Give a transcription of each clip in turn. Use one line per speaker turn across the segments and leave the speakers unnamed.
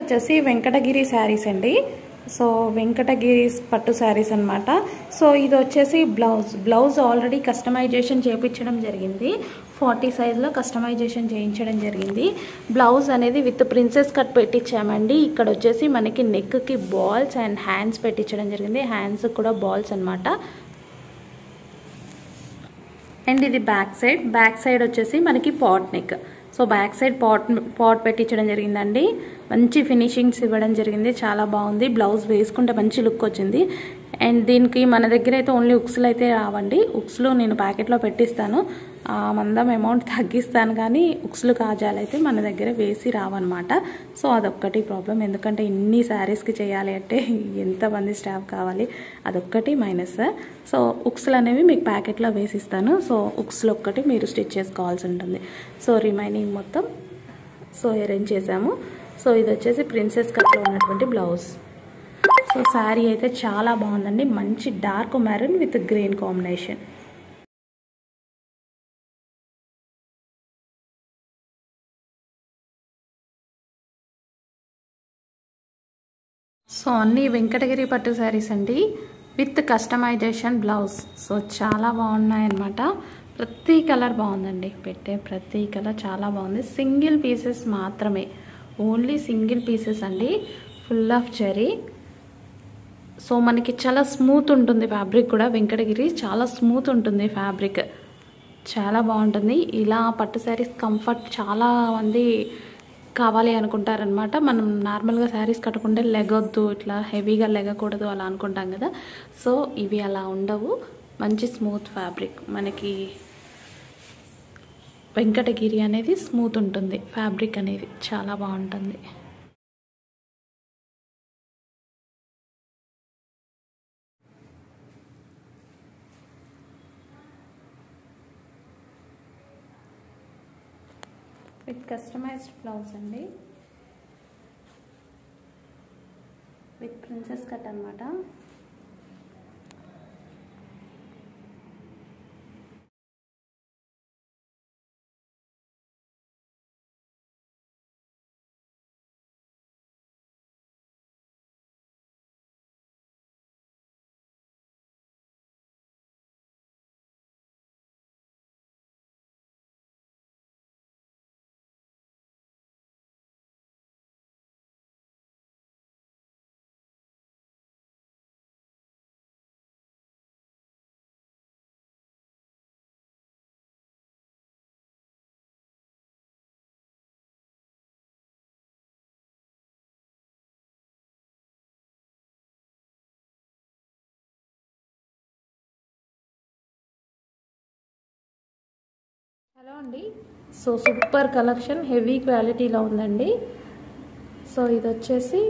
వచ్చేసి వెంకటగిరి శారీస్ అండి సో వెంకటగిరి పట్టు శారీస్ అనమాట సో ఇది వచ్చేసి బ్లౌజ్ బ్లౌజ్ ఆల్రెడీ కస్టమైజేషన్ చేయించడం జరిగింది ఫార్టీ సైజ్లో కస్టమైజేషన్ చేయించడం జరిగింది బ్లౌజ్ అనేది విత్ ప్రిన్సెస్ కట్ పెట్టించామండి ఇక్కడ వచ్చేసి మనకి నెక్కి బాల్స్ అండ్ హ్యాండ్స్ పెట్టించడం జరిగింది హ్యాండ్స్ కూడా బాల్స్ అనమాట అండ్ ఇది బ్యాక్ సైడ్ బ్యాక్ సైడ్ వచ్చేసి మనకి pot neck so back side pot pot పెట్టించడం జరిగిందండి మంచి ఫినిషింగ్స్ ఇవ్వడం జరిగింది చాలా బాగుంది బ్లౌజ్ వేసుకుంటే మంచి లుక్ వచ్చింది అండ్ దీనికి మన దగ్గర అయితే ఓన్లీ ఉక్స్లు అయితే రావండి ఉక్స్లు నేను ప్యాకెట్లో పెట్టిస్తాను ఆ మందం అమౌంట్ తగ్గిస్తాను కానీ ఉక్స్లు కాజాలు అయితే మన దగ్గర వేసి రావన్నమాట సో అదొక్కటి ప్రాబ్లం ఎందుకంటే ఇన్ని శారీస్కి చేయాలి అంటే ఎంతమంది స్టాఫ్ కావాలి అదొక్కటి మైనస్ సో ఉక్స్లు అనేవి మీకు ప్యాకెట్లో వేసిస్తాను సో ఉక్స్లు ఒక్కటి మీరు స్టిచ్ చేసుకోవాల్సి ఉంటుంది సో రిమైనింగ్ మొత్తం సో అరేంజ్ చేసాము సో ఇది వచ్చేసి ప్రిన్సెస్ కట్లో ఉన్నటువంటి బ్లౌజ్ సో శారీ అయితే చాలా బాగుందండి మంచి dark maroon with green combination so అన్ని వెంకటగిరి పట్టు శారీస్ అండి విత్ కస్టమైజేషన్ బ్లౌజ్ సో చాలా బాగున్నాయి అన్నమాట ప్రతి కలర్ బాగుందండి పెట్టే ప్రతి కలర్ చాలా బాగుంది సింగిల్ పీసెస్ మాత్రమే ఓన్లీ సింగిల్ పీసెస్ అండి ఫుల్ ఆఫ్ చెరీ సో మనకి చాలా స్మూత్ ఉంటుంది ఫ్యాబ్రిక్ కూడా వెంకటగిరి చాలా స్మూత్ ఉంటుంది ఫ్యాబ్రిక్ చాలా బాగుంటుంది ఇలా పట్టు శారీస్ కంఫర్ట్ చాలా మంది కావాలి అనుకుంటారనమాట మనం నార్మల్గా శారీస్ కట్టుకుంటే లెగొద్దు ఇట్లా హెవీగా లెగకూడదు అలా అనుకుంటాం కదా సో ఇవి అలా ఉండవు మంచి స్మూత్ ఫ్యాబ్రిక్ మనకి వెంకటగిరి అనేది స్మూత్ ఉంటుంది ఫ్యాబ్రిక్ అనేది చాలా బాగుంటుంది విత్ కస్టమైజ్డ్ బ్లౌజ్ అండి విత్ ప్రిన్సెస్ కట్ అనమాట హలో అండి సో సూపర్ కలెక్షన్ హెవీ క్వాలిటీలో ఉందండి సో ఇది వచ్చేసి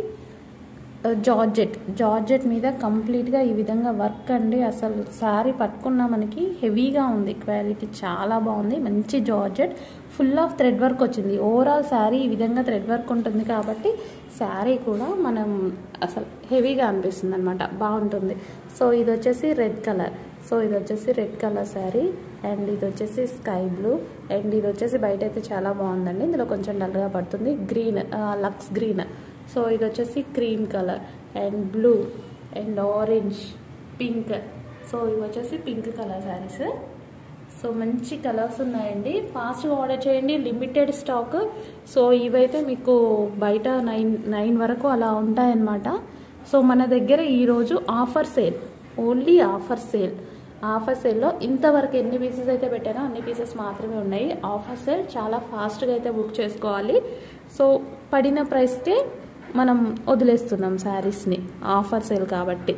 జార్జెట్ జార్జెట్ మీద కంప్లీట్గా ఈ విధంగా వర్క్ అండి అసలు శారీ పట్టుకున్నా మనకి హెవీగా ఉంది క్వాలిటీ చాలా బాగుంది మంచి georgette full of thread work వచ్చింది ఓవరాల్ శారీ ఈ విధంగా థ్రెడ్ వర్క్ ఉంటుంది కాబట్టి శారీ కూడా మనం అసలు హెవీగా అనిపిస్తుంది అనమాట బాగుంటుంది సో ఇది వచ్చేసి రెడ్ కలర్ సో ఇది వచ్చేసి రెడ్ కలర్ శారీ అండ్ ఇది వచ్చేసి స్కై బ్లూ అండ్ ఇది వచ్చేసి బయట అయితే చాలా బాగుందండి ఇందులో కొంచెం డల్గా పడుతుంది గ్రీన్ లక్స్ గ్రీన్ సో ఇది వచ్చేసి cream colour and blue and orange pink so ఇవి వచ్చేసి పింక్ కలర్ శారీస్ సో మంచి కలర్స్ ఉన్నాయండి ఫాస్ట్గా ఆర్డర్ చేయండి లిమిటెడ్ స్టాక్ సో ఇవైతే మీకు బయట నైన్ నైన్ వరకు అలా ఉంటాయన్నమాట సో మన దగ్గర ఈరోజు offer sale only offer sale offer సేల్లో ఇంతవరకు ఎన్ని పీసెస్ అయితే పెట్టానో అన్ని పీసెస్ మాత్రమే ఉన్నాయి ఆఫర్ సేల్ చాలా ఫాస్ట్గా అయితే బుక్ చేసుకోవాలి సో పడిన ప్రైస్కే మనం వదిలేస్తున్నాం శారీస్ని ఆఫర్ సేల్ కాబట్టి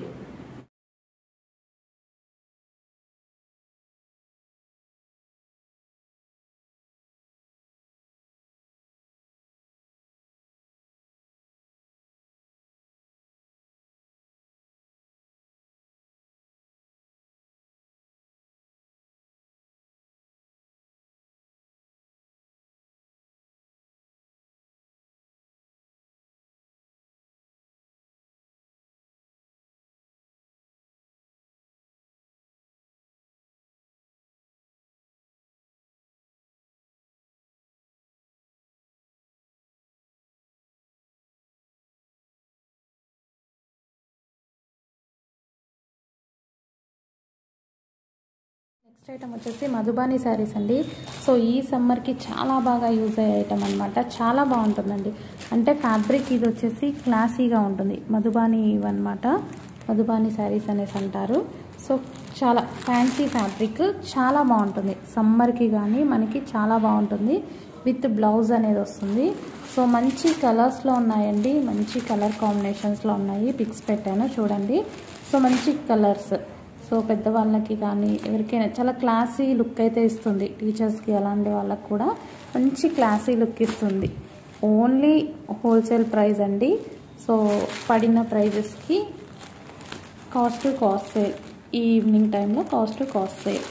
నెక్స్ట్ ఐటమ్ వచ్చేసి మధుబాని శారీస్ అండి సో ఈ సమ్మర్కి చాలా బాగా యూజ్ అయ్యే ఐటమ్ అనమాట చాలా బాగుంటుందండి అంటే ఫ్యాబ్రిక్ ఇది వచ్చేసి క్లాసీగా ఉంటుంది మధుబాని ఇవన్నమాట మధుబాని శారీస్ అనేసి అంటారు సో చాలా ఫ్యాన్సీ ఫ్యాబ్రిక్ చాలా బాగుంటుంది సమ్మర్కి కానీ మనకి చాలా బాగుంటుంది విత్ బ్లౌజ్ అనేది వస్తుంది సో మంచి కలర్స్లో ఉన్నాయండి మంచి కలర్ కాంబినేషన్స్లో ఉన్నాయి పిక్స్ పెట్టాను చూడండి సో మంచి కలర్స్ సో పెద్దవాళ్ళకి కానీ ఎవరికైనా చాలా క్లాసీ లుక్ అయితే ఇస్తుంది టీచర్స్కి అలాంటి వాళ్ళకి కూడా మంచి క్లాసీ లుక్ ఇస్తుంది ఓన్లీ హోల్సేల్ ప్రైస్ అండి సో పడిన ప్రైజెస్కి కాస్ట్ టు కాస్ట్ సేల్ ఈ ఈవినింగ్ టైంలో కాస్ట్ టు కాస్ట్ సేల్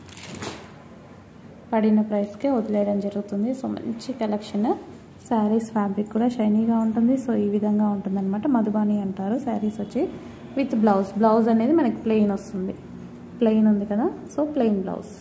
పడిన ప్రైస్కే వదిలేయడం జరుగుతుంది సో మంచి కలెక్షన్ శారీస్ ఫ్యాబ్రిక్ కూడా షైనీగా ఉంటుంది సో ఈ విధంగా ఉంటుంది అనమాట మధుబాని అంటారు శారీస్ వచ్చి విత్ బ్లౌజ్ బ్లౌజ్ అనేది మనకి ప్లెయిన్ వస్తుంది ప్లెయిన్ ఉంది కదా so plain blouse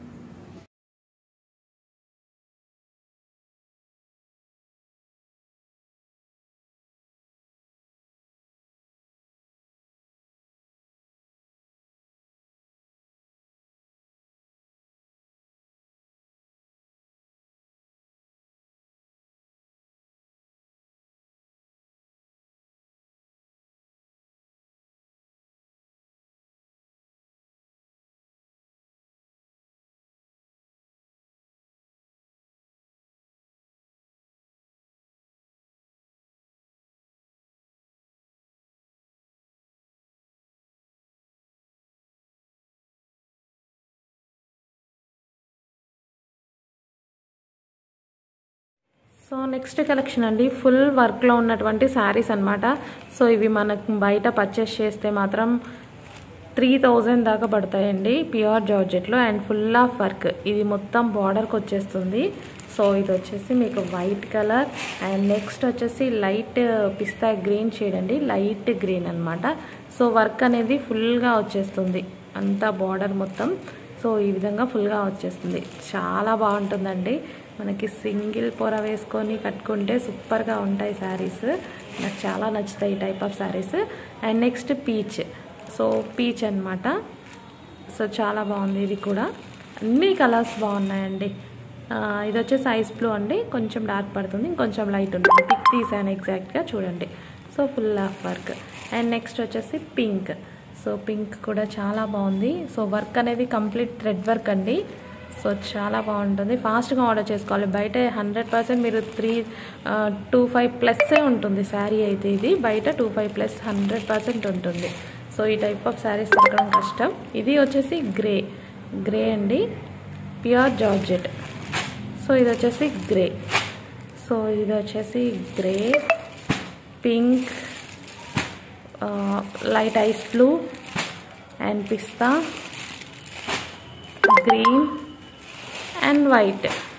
so next collection అండి ఫుల్ వర్క్లో ఉన్నటువంటి శారీస్ అనమాట సో ఇవి మనకు బయట పర్చేస్ చేస్తే మాత్రం త్రీ థౌజండ్ దాకా పడతాయండి ప్యూర్ జార్జెట్లో అండ్ ఫుల్ ఆఫ్ వర్క్ ఇది మొత్తం బార్డర్కి వచ్చేస్తుంది సో ఇది వచ్చేసి మీకు వైట్ కలర్ అండ్ నెక్స్ట్ వచ్చేసి లైట్ పిస్తా గ్రీన్ షేడ్ అండి లైట్ గ్రీన్ అనమాట సో వర్క్ అనేది ఫుల్గా వచ్చేస్తుంది అంతా బార్డర్ మొత్తం సో ఈ విధంగా ఫుల్గా వచ్చేస్తుంది చాలా బాగుంటుందండి మనకి సింగిల్ పొర వేసుకొని కట్టుకుంటే సూపర్గా ఉంటాయి శారీస్ నాకు చాలా నచ్చుతాయి ఈ type of saris and next peach so peach అనమాట సో చాలా బాగుంది ఇది కూడా అన్ని కలర్స్ బాగున్నాయండి ఇది వచ్చేసి ఐస్ బ్లూ అండి కొంచెం డార్క్ పడుతుంది ఇంకొంచెం లైట్ ఉంటుంది పిక్ తీసాను ఎగ్జాక్ట్గా చూడండి so full of work and next వచ్చేసి పింక్ సో పింక్ కూడా చాలా బాగుంది సో వర్క్ అనేది కంప్లీట్ థ్రెడ్ వర్క్ అండి సో చాలా బాగుంటుంది ఫాస్ట్గా ఆర్డర్ చేసుకోవాలి బయట హండ్రెడ్ పర్సెంట్ మీరు త్రీ టూ ఫైవ్ ప్లస్సే ఉంటుంది శారీ అయితే ఇది బయట two five plus hundred percent ఉంటుంది సో ఈ టైప్ ఆఫ్ శారీస్ దొరకడం కష్టం ఇది వచ్చేసి గ్రే గ్రే అండి ప్యూర్ జార్జెట్ సో ఇది వచ్చేసి గ్రే సో ఇది వచ్చేసి grey pink light ice blue and pista green and white